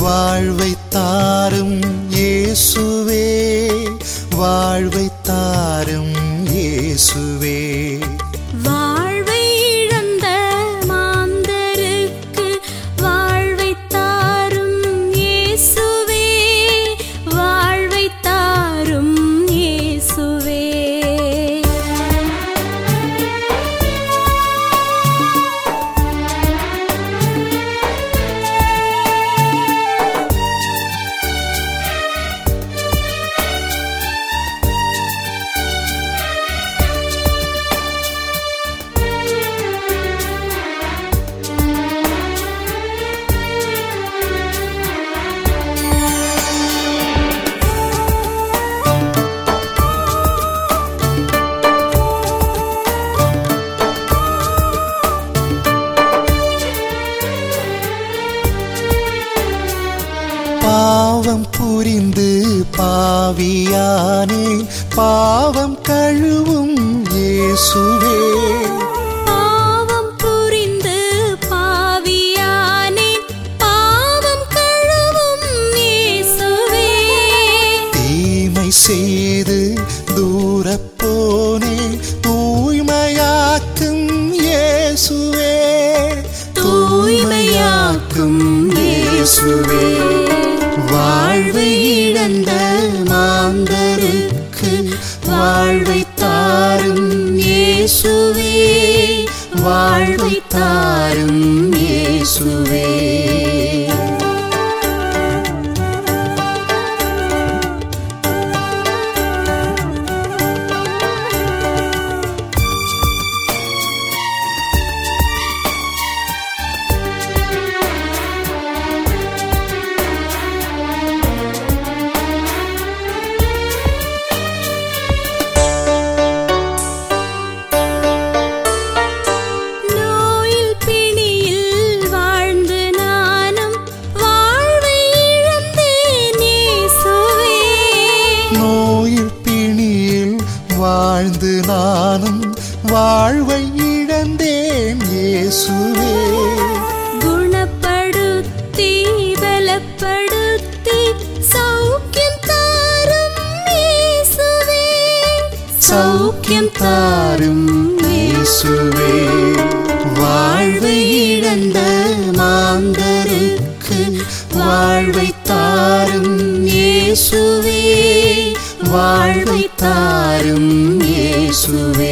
வாழ்வை தாரும் இயேசுவே வாழ்வை தாரும் இயேசுவே வாழ்வை இழந்த மாந்தருக்கு வாழ்வை தாரும் இயேசுவே வாழ்வை தாரும் இயேசுவே பாவம் புரிந்து பாவியானே பாவம் கழுவும் இயேசுவே பாவம் புரிந்து பாவியானேன் பாவம் கழுவும் இயேசுவே தீமை செய்து தூரப் போனேன் தூய்மையாக்கும் இயேசுவே தூய்மையாக்கும் இயேசுவே வாழ்வை இழந்த மாந்தருக்கு வாழ்வை தாரும் இயேசுவே வாழ்வை தாரும் இயேசுவே நோயில் பிணியில் வாழ்ந்து நானும் வாழ்வை இழந்தேன் இயேசுவே நோயில் பிணியில் வாழ்ந்து நானும் வாழ்வை இழந்தேன் இயேசுவே குணப்படுத்தி பலப்படுத்தி சௌக்கியம் தாரும் இயேசுவே சௌக்கியம் தாரும் இயேசுவே வாழ்வை இழந்த மாந்தருக்கு வாழ்வை தாரும் இயேசுவே வாழ்வை தாரும் இயேசுவே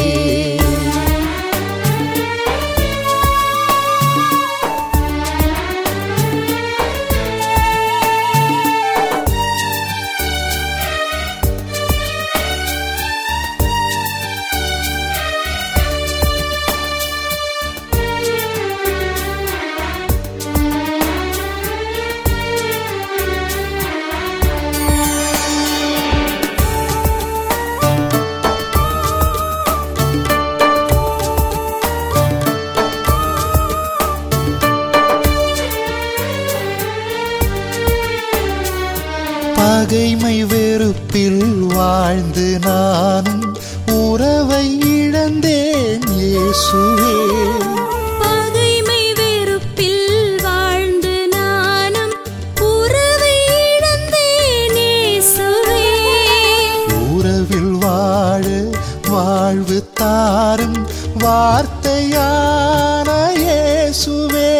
பகைமை வெறுப்பில் வாழ்ந்து நானும் உறவை இழந்தேன் இயேசுவே பகைமை வெறுப்பில் வாழ்ந்து நானும் உறவை இழந்தேன் இயேசுவே உறவில் வாழ வாழ்வு தாரும் வார்த்தையான இயேசுவே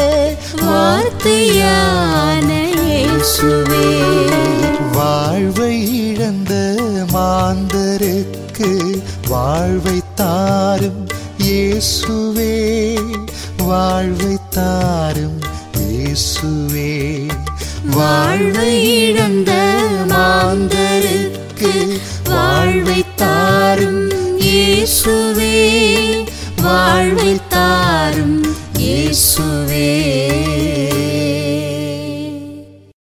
வார்த்தையான இயேசுவே வாழ்வை இழந்த மாந்தருக்கு வாழ்வை தாரும் இயேசுவே வாழ்வை தாரும் இயேசுவே வாழ்வை இழந்த மாந்தருக்கு வாழ்வை தாரும் இயேசுவே வாழ்வை தாரும் இயேசுவே